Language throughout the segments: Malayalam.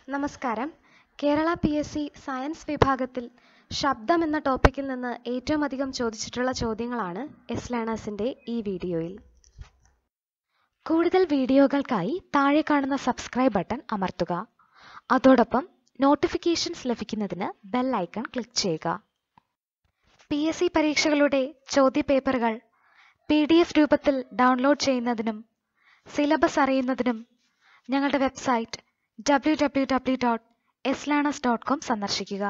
നമസ്കാരം Kerala P S C science വിഭാഗത്തിൽ ശബ്ദം എന്ന ടോപ്പിക്കിൽ നിന്ന് ഏറ്റവും അധികം ചോദിച്ചിട്ടുള്ള ചോദ്യങ്ങളാണ് എസ് ലേണേഴ്സിൻ്റെ ഈ വീഡിയോയിൽ കൂടുതൽ വീഡിയോകൾക്കായി താഴെ കാണുന്ന സബ്സ്ക്രൈബ് ബട്ടൺ അമർത്തുക അതോടൊപ്പം നോട്ടിഫിക്കേഷൻസ് ലഭിക്കുന്നതിന് ബെൽ ഐക്കൺ ക്ലിക്ക് ചെയ്യുക പി എസ് സി പരീക്ഷകളുടെ ചോദ്യപേപ്പറുകൾ പി ഡി എഫ് രൂപത്തിൽ ഡൗൺലോഡ് ചെയ്യുന്നതിനും സിലബസ് അറിയുന്നതിനും ഞങ്ങളുടെ website W W W dot yes learners dot com സന്ദർശിക്കുക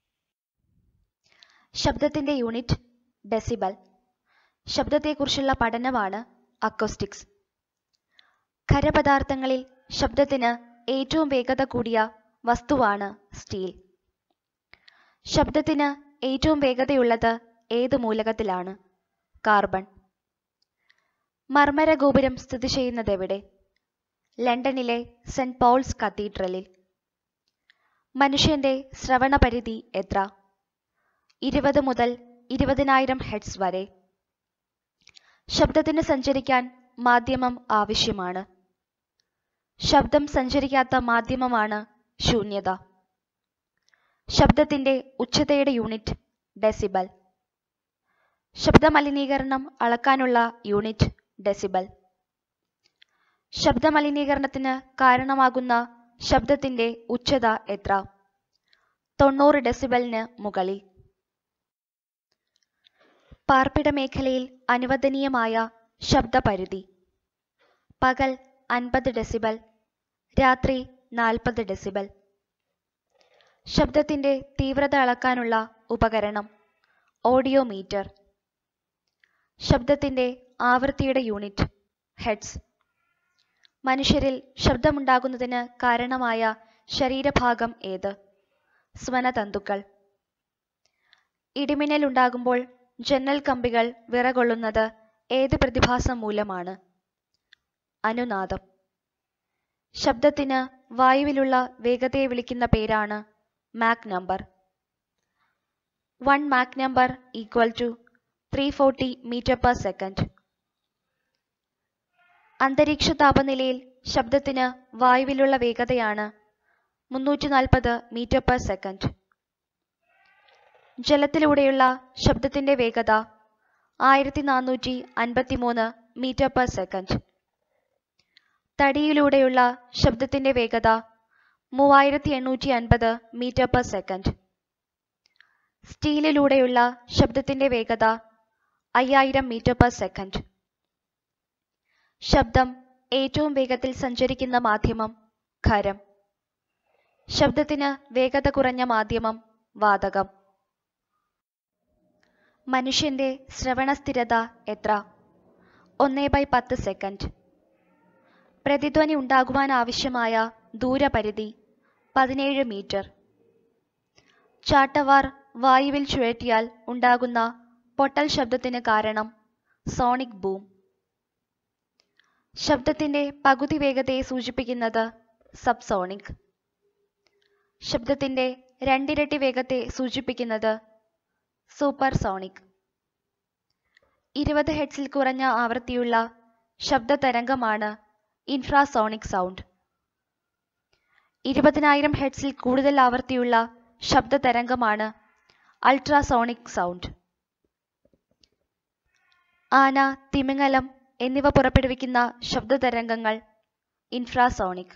ശബ്ദത്തിന്റെ യൂണിറ്റ് ഡെസിബൽ ശബ്ദത്തെക്കുറിച്ചുള്ള പഠനമാണ് അക്കോസ്റ്റിക്സ് ഖരപദാർത്ഥങ്ങളിൽ ശബ്ദത്തിന് ഏറ്റവും വേഗത കൂടിയ വസ്തുവാണ് സ്റ്റീൽ ശബ്ദത്തിന് ഏറ്റവും വേഗതയുള്ളത് ഏത് മൂലകത്തിലാണ് കാർബൺ മർമര ഗോപുരം സ്ഥിതി ചെയ്യുന്നതെവിടെ ലണ്ടനിലെ സെന്റ് പോൾസ് കത്തീഡ്രലിൽ മനുഷ്യന്റെ ശ്രവണ പരിധി എത്ര ഇരുപത് മുതൽ ഇരുപതിനായിരം ഹെഡ്സ് വരെ ശബ്ദത്തിന് സഞ്ചരിക്കാൻ മാധ്യമം ആവശ്യമാണ് ശബ്ദം സഞ്ചരിക്കാത്ത മാധ്യമമാണ് ശൂന്യത ശബ്ദത്തിന്റെ ഉച്ചതയുടെ യൂണിറ്റ് ഡെസിബൽ ശബ്ദമലിനീകരണം അളക്കാനുള്ള യൂണിറ്റ് ഡെസിബൽ ശബ്ദമലിനീകരണത്തിന് കാരണമാകുന്ന ശബ്ദത്തിന്റെ ഉച്ചത എത്ര തൊണ്ണൂറ് ഡെസിബലിന് മുകളിൽ പാർപ്പിട മേഖലയിൽ അനുവദനീയമായ ശബ്ദപരിധി പകൽ അൻപത് ഡെസിബൽ രാത്രി നാൽപ്പത് ഡെസിബൽ ശബ്ദത്തിന്റെ തീവ്രത അളക്കാനുള്ള ഉപകരണം ഓഡിയോമീറ്റർ ശബ്ദത്തിന്റെ ആവൃത്തിയുടെ യൂണിറ്റ് ഹെഡ്സ് മനുഷ്യരിൽ ശബ്ദമുണ്ടാകുന്നതിന് കാരണമായ ശരീരഭാഗം ഏത് സ്വനതന്തുക്കൾ ഇടിമിന്നൽ ഉണ്ടാകുമ്പോൾ ജന്നൽ കമ്പികൾ വിറകൊള്ളുന്നത് ഏത് പ്രതിഭാസം മൂലമാണ് അനുനാദം ശബ്ദത്തിന് വായുവിലുള്ള വേഗതയെ വിളിക്കുന്ന പേരാണ് Mach number one Mach number equal to three forty metre per second അന്തരീക്ഷ താപനിലയിൽ ശബ്ദത്തിന് വായുവിലുള്ള വേഗതയാണ് മുന്നൂറ്റി നാൽപ്പത് മീറ്റർ പെർ സെക്കൻഡ് ജലത്തിലൂടെയുള്ള ശബ്ദത്തിന്റെ വേഗത ആയിരത്തി നാനൂറ്റി അൻപത്തി മൂന്ന് മീറ്റർ പെർ സെക്കൻഡ് തടിയിലൂടെയുള്ള ശബ്ദത്തിന്റെ വേഗത മൂവായിരത്തി എണ്ണൂറ്റി അൻപത് മീറ്റർ പെർ സെക്കൻഡ് സ്റ്റീലിലൂടെയുള്ള ശബ്ദത്തിന്റെ വേഗത അയ്യായിരം മീറ്റർ പെർ സെക്കൻഡ് ശബ്ദം ഏറ്റവും വേഗത്തിൽ സഞ്ചരിക്കുന്ന മാധ്യമം ഖരം ശബ്ദത്തിന് വേഗത കുറഞ്ഞ മാധ്യമം വാതകം മനുഷ്യന്റെ ശ്രവണ സ്ഥിരത എത്ര ഒന്നേ ബൈ പത്ത് സെക്കൻഡ് പ്രതിധ്വനി ഉണ്ടാകുവാൻ ആവശ്യമായ ദൂരപരിധി പതിനേഴ് മീറ്റർ ചാട്ടവാർ വായുവിൽ ചുഴറ്റിയാൽ ഉണ്ടാകുന്ന പൊട്ടൽ ശബ്ദത്തിന് കാരണം സോണിക് ബൂം ശബ്ദത്തിന്റെ പകുതി വേഗതയെ സൂചിപ്പിക്കുന്നത് സബ്സോണിക് ശബ്ദത്തിന്റെ രണ്ടിരട്ടി വേഗത്തെ സൂചിപ്പിക്കുന്നത് സൂപ്പർ സോണിക് ഇരുപത് ഹെഡ്സിൽ കുറഞ്ഞ ആവൃത്തിയുള്ള ശബ്ദ തരംഗമാണ് ഇൻഫ്രാസോണിക് സൗണ്ട് ഇരുപതിനായിരം ഹെഡ്സിൽ കൂടുതൽ ആവൃത്തിയുള്ള ശബ്ദ തരംഗമാണ് അൾട്രാസോണിക് സൗണ്ട് ആന തിമിംഗലം എന്നിവ പുറപ്പെടുവിക്കുന്ന ശബ്ദ തരംഗങ്ങൾ ഇൻഫ്രാസോണിക്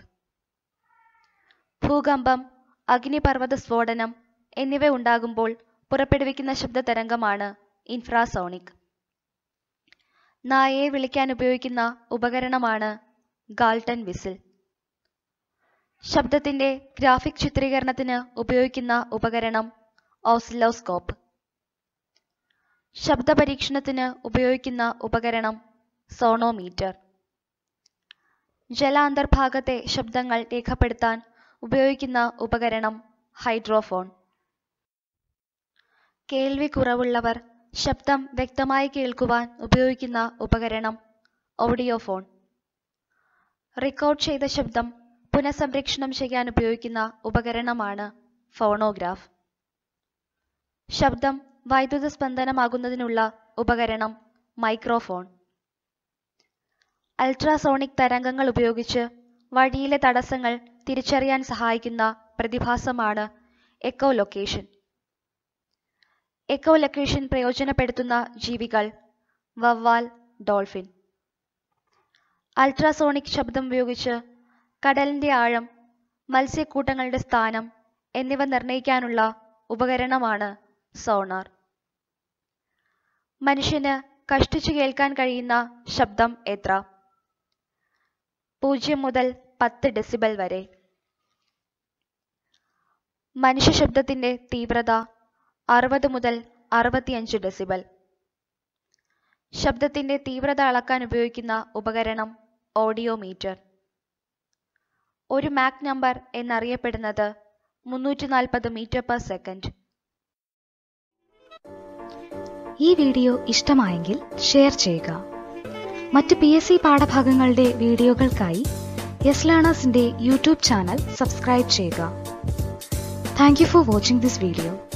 ഭൂകമ്പം അഗ്നിപർവ്വത സ്ഫോടനം എന്നിവ ഉണ്ടാകുമ്പോൾ പുറപ്പെടുവിക്കുന്ന ശബ്ദ തരംഗമാണ് ഇൻഫ്രാസോണിക് നായയെ വിളിക്കാൻ ഉപയോഗിക്കുന്ന ഉപകരണമാണ് ഗാൾട്ടൺ വിസിൽ ശബ്ദത്തിന്റെ ഗ്രാഫിക് ചിത്രീകരണത്തിന് ഉപയോഗിക്കുന്ന ഉപകരണം ഓസിലോസ്കോപ്പ് ശബ്ദ പരീക്ഷണത്തിന് ഉപയോഗിക്കുന്ന ഉപകരണം സോണോമീറ്റർ ജലാന്തർഭാഗത്തെ ശബ്ദങ്ങൾ രേഖപ്പെടുത്താൻ ഉപയോഗിക്കുന്ന ഉപകരണം ഹൈഡ്രോഫോൺ കേൾവി കുറവുള്ളവർ ശബ്ദം വ്യക്തമായി കേൾക്കുവാൻ ഉപയോഗിക്കുന്ന ഉപകരണം ഓഡിയോഫോൺ റെക്കോർഡ് ചെയ്ത ശബ്ദം പുനഃസംരക്ഷണം ചെയ്യാൻ ഉപയോഗിക്കുന്ന ഉപകരണമാണ് ഫോണോഗ്രാഫ് ശബ്ദം വൈദ്യുത സ്പന്ദനമാകുന്നതിനുള്ള ഉപകരണം മൈക്രോഫോൺ അൾട്രാസോണിക് തരംഗങ്ങൾ ഉപയോഗിച്ച് വഴിയിലെ തടസ്സങ്ങൾ തിരിച്ചറിയാൻ സഹായിക്കുന്ന പ്രതിഭാസമാണ് എക്കോ ലൊക്കേഷൻ എക്കോ ലൊക്കേഷൻ പ്രയോജനപ്പെടുത്തുന്ന ജീവികൾ വവ്വാൽ ഡോൾഫിൻ അൾട്രാസോണിക് ശബ്ദം ഉപയോഗിച്ച് കടലിന്റെ ആഴം മത്സ്യക്കൂട്ടങ്ങളുടെ സ്ഥാനം എന്നിവ നിർണ്ണയിക്കാനുള്ള ഉപകരണമാണ് സോണാർ മനുഷ്യന് കഷ്ടിച്ചു കേൾക്കാൻ കഴിയുന്ന ശബ്ദം എത്ര പൂജ്യം മുതൽ പത്ത് ഡെസിബൽ വരെ മനുഷ്യ ശബ്ദത്തിന്റെ തീവ്രത അറുപത് മുതൽ അറുപത്തിയഞ്ച് ഡെസിബൽ ശബ്ദത്തിന്റെ തീവ്രത അളക്കാൻ ഉപയോഗിക്കുന്ന ഉപകരണം ഓഡിയോമീറ്റർ ഒരു മാക് നമ്പർ എന്നറിയപ്പെടുന്നത് മുന്നൂറ്റി നാൽപ്പത് മീറ്റർ പെർ സെക്കൻഡ് ഈ വീഡിയോ ഇഷ്ടമായെങ്കിൽ ഷെയർ ചെയ്യുക മറ്റ് പി എസ് സി പാഠഭാഗങ്ങളുടെ വീഡിയോകൾക്കായി യെസ് ലേണേഴ്സിന്റെ യൂട്യൂബ് ചാനൽ സബ്സ്ക്രൈബ് ചെയ്യുക thank you for watching this video